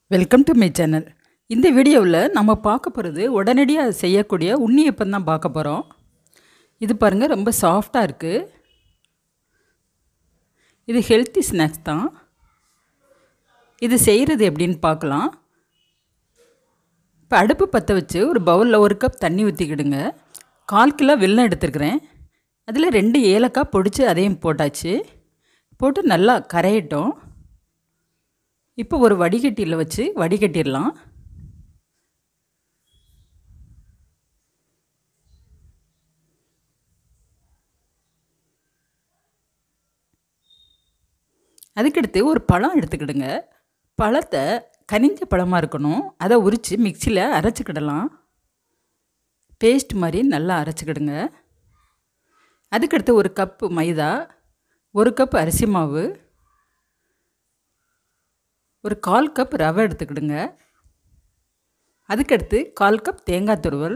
welcome to my channel இந்த வீடியோவில் நம்ம பார்க்க போகிறது உடனடியாக செய்யக்கூடிய உண்ணியப்பம் தான் பார்க்க போகிறோம் இது பாருங்கள் ரொம்ப சாஃப்டாக இருக்குது இது ஹெல்த்தி ஸ்நாக்ஸ் தான் இது செய்கிறது எப்படின்னு பார்க்கலாம் இப்போ அடுப்பு பற்ற வச்சு ஒரு பவுலில் ஒரு கப் தண்ணி ஊற்றிக்கிடுங்க கால் கிலோ வெல்லம் எடுத்துருக்குறேன் அதில் ரெண்டு ஏலக்காய் பொடிச்சு அதையும் போட்டாச்சு போட்டு நல்லா கரையட்டும் இப்போ ஒரு வடிகட்டியில் வச்சு வடிகட்டிடலாம் அதுக்கடுத்து ஒரு பழம் எடுத்துக்கிடுங்க பழத்தை கனிஞ்ச பழமாக இருக்கணும் அதை உரித்து மிக்சியில் அரைச்சிக்கிடலாம் பேஸ்ட் மாதிரி நல்லா அரைச்சிக்கிடுங்க அதுக்கடுத்து ஒரு கப்பு மைதா ஒரு கப் அரிசி மாவு ஒரு கால் கப் ரவை எடுத்துக்கிடுங்க அதுக்கடுத்து கால் கப் தேங்காய் துருவல்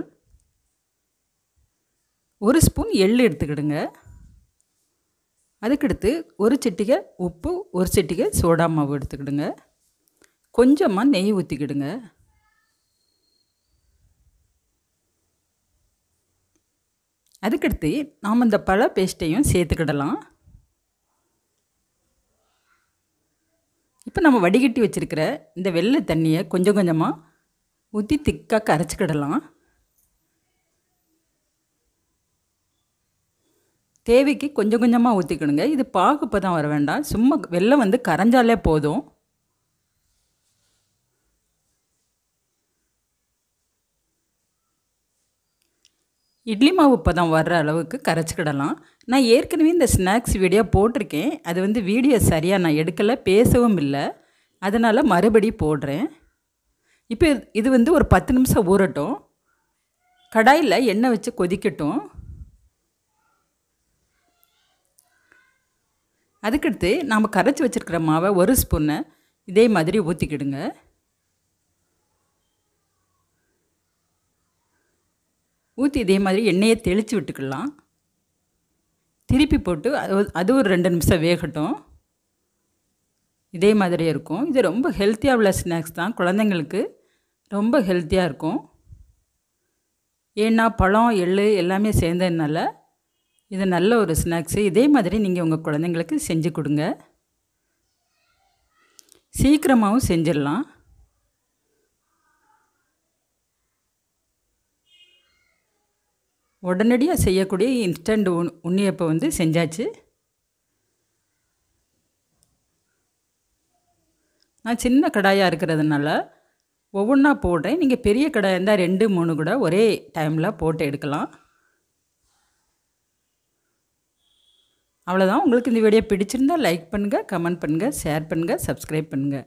ஒரு ஸ்பூன் எள் எடுத்துக்கிடுங்க அதுக்கடுத்து ஒரு சிட்டிகை உப்பு ஒரு சிட்டிகை சோடா மாவு எடுத்துக்கிடுங்க கொஞ்சமாக நெய் ஊற்றிக்கிடுங்க அதுக்கடுத்து நாம் இந்த பழ பேஸ்ட்டையும் சேர்த்துக்கிடலாம் இப்போ நம்ம வடிகட்டி வச்சுருக்கிற இந்த வெள்ளை தண்ணியை கொஞ்சம் கொஞ்சமாக ஊற்றி திக்காக கரைச்சிக்கிடலாம் தேவைக்கு கொஞ்சம் கொஞ்சமாக ஊற்றிக்கணுங்க இது பாகுப்போ தான் வர வேண்டாம் சும்மா வெள்ளம் வந்து கரைஞ்சாலே போதும் இட்லி மாவு பதம் வர்ற அளவுக்கு கரைச்சிக்கிடலாம் நான் ஏற்கனவே இந்த ஸ்நாக்ஸ் வீடியோ போட்டிருக்கேன் அது வந்து வீடியோ சரியாக நான் எடுக்கலை பேசவும் இல்லை அதனால் மறுபடி போடுறேன் இப்போ இது வந்து ஒரு பத்து நிமிஷம் ஊறட்டும் கடாயில் எண்ணெய் வச்சு கொதிக்கட்டும் அதுக்கடுத்து நாம் கரைச்சி வச்சுருக்கிற மாவை ஒரு ஸ்பூனை இதே மாதிரி ஊற்றிக்கிடுங்க ஊற்றி இதே மாதிரி எண்ணெயை தெளித்து விட்டுக்கலாம் திருப்பி போட்டு அது அது ஒரு ரெண்டு நிமிஷம் வேகட்டும் இதே மாதிரியே இருக்கும் இது ரொம்ப ஹெல்த்தியாக உள்ள ஸ்நாக்ஸ் தான் குழந்தைங்களுக்கு ரொம்ப ஹெல்த்தியாக இருக்கும் ஏன்னா பழம் எள் எல்லாமே சேர்ந்ததுனால இது நல்ல ஒரு ஸ்நாக்ஸு இதே மாதிரி நீங்கள் உங்கள் குழந்தைங்களுக்கு செஞ்சு கொடுங்க சீக்கிரமாகவும் செஞ்சிடலாம் உடனடியாக செய்யக்கூடிய இன்ஸ்டன்ட் உண் உண்ணியப்பம் வந்து செஞ்சாச்சு நான் சின்ன கடாயாக இருக்கிறதுனால ஒவ்வொன்றா போடுறேன் நீங்கள் பெரிய கடாய் இருந்தால் ரெண்டு மூணு கூட ஒரே டைமில் போட்டு எடுக்கலாம் அவ்வளோதான் உங்களுக்கு இந்த வீடியோ பிடிச்சிருந்தால் லைக் பண்ணுங்கள் கமெண்ட் பண்ணுங்கள் ஷேர் பண்ணுங்கள் சப்ஸ்கிரைப் பண்ணுங்கள்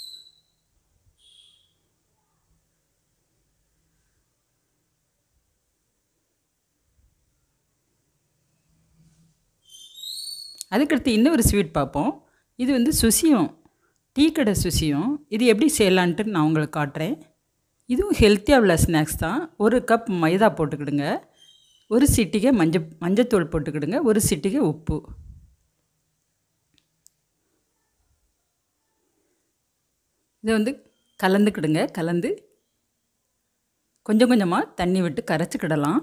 அதுக்கடுத்து இன்னொரு ஸ்வீட் பார்ப்போம் இது வந்து சுசியம் டீ கடை சுசியம் இது எப்படி செய்யலான்ட்டு நான் உங்களுக்கு காட்டுறேன் இதுவும் ஹெல்த்தியாக உள்ள ஸ்நாக்ஸ் தான் ஒரு கப் மைதா போட்டுக்கிடுங்க ஒரு சிட்டிகை மஞ்சள் மஞ்சத்தூள் போட்டுக்கிடுங்க ஒரு சிட்டிகை உப்பு இதை வந்து கலந்துக்கிடுங்க கலந்து கொஞ்சம் கொஞ்சமாக தண்ணி விட்டு கரைச்சிக்கிடலாம்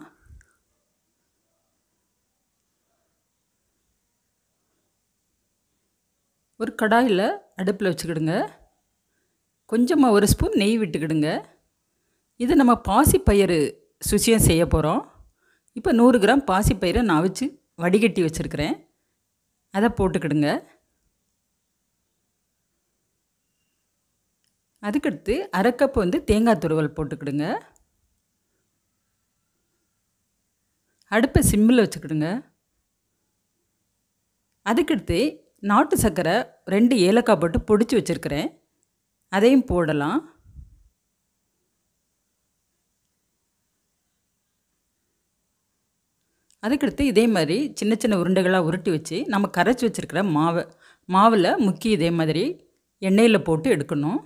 ஒரு கடாயில் அடுப்பில் வச்சுக்கிடுங்க கொஞ்சமாக ஒரு ஸ்பூன் நெய் விட்டுக்கிடுங்க இது நம்ம பாசிப்பயிறு சுசியம் செய்ய போகிறோம் இப்போ நூறு கிராம் பாசிப்பயிரை நான் வச்சு வடிகட்டி வச்சுருக்கிறேன் அதை போட்டுக்கிடுங்க அதுக்கடுத்து அரை கப் வந்து தேங்காய் துருவல் போட்டுக்கிடுங்க அடுப்பை சிம்மில் வச்சுக்கிடுங்க அதுக்கடுத்து நாட்டு சர்க்கரை ரெண்டு ஏலக்காய் போட்டு பொடிச்சு வச்சுருக்கிறேன் அதையும் போடலாம் அதுக்கடுத்து இதே மாதிரி சின்ன சின்ன உருண்டைகளாக உருட்டி வச்சு நம்ம கரைச்சி வச்சுருக்கிற மாவை மாவில் முக்கி இதே மாதிரி எண்ணெயில் போட்டு எடுக்கணும்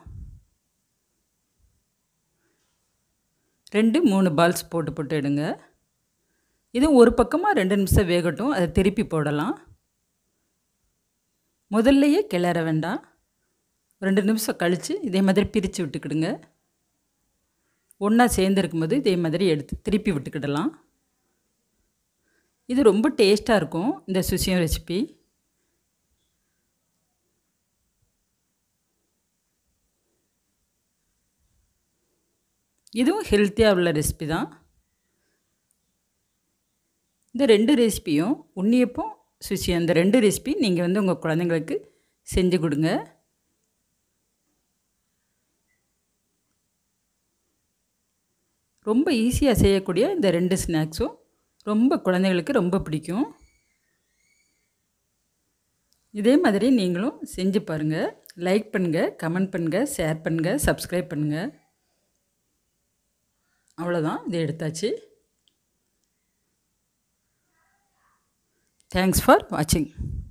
ரெண்டு மூணு பால்ஸ் போட்டு போட்டு எடுங்க இதுவும் ஒரு பக்கமாக ரெண்டு நிமிஷம் வேகட்டும் அதை திருப்பி போடலாம் முதல்லையே கிளற வேண்டாம் ரெண்டு நிமிஷம் கழித்து இதே மாதிரி பிரித்து விட்டுக்கிடுங்க ஒன்றா சேர்ந்துருக்கும் போது இதே மாதிரி எடுத்து திருப்பி விட்டுக்கிடலாம் இது ரொம்ப டேஸ்ட்டாக இருக்கும் இந்த சுசியம் ரெசிபி இதுவும் ஹெல்த்தியாக உள்ள ரெசிபி தான் இந்த ரெண்டு ரெசிபியும் உன்னியப்பம் சுசி அந்த ரெண்டு ரெசிபி நீங்கள் வந்து உங்கள் குழந்தைங்களுக்கு செஞ்சு கொடுங்க ரொம்ப ஈஸியாக செய்யக்கூடிய இந்த ரெண்டு ஸ்நாக்ஸும் ரொம்ப குழந்தைங்களுக்கு ரொம்ப பிடிக்கும் இதே மாதிரி நீங்களும் செஞ்சு பாருங்கள் லைக் பண்ணுங்கள் கமெண்ட் பண்ணுங்கள் ஷேர் பண்ணுங்கள் சப்ஸ்கிரைப் பண்ணுங்கள் அவ்வளோதான் இதை எடுத்தாச்சு தேங்க்ஸ் ஃபார் வாட்சிங்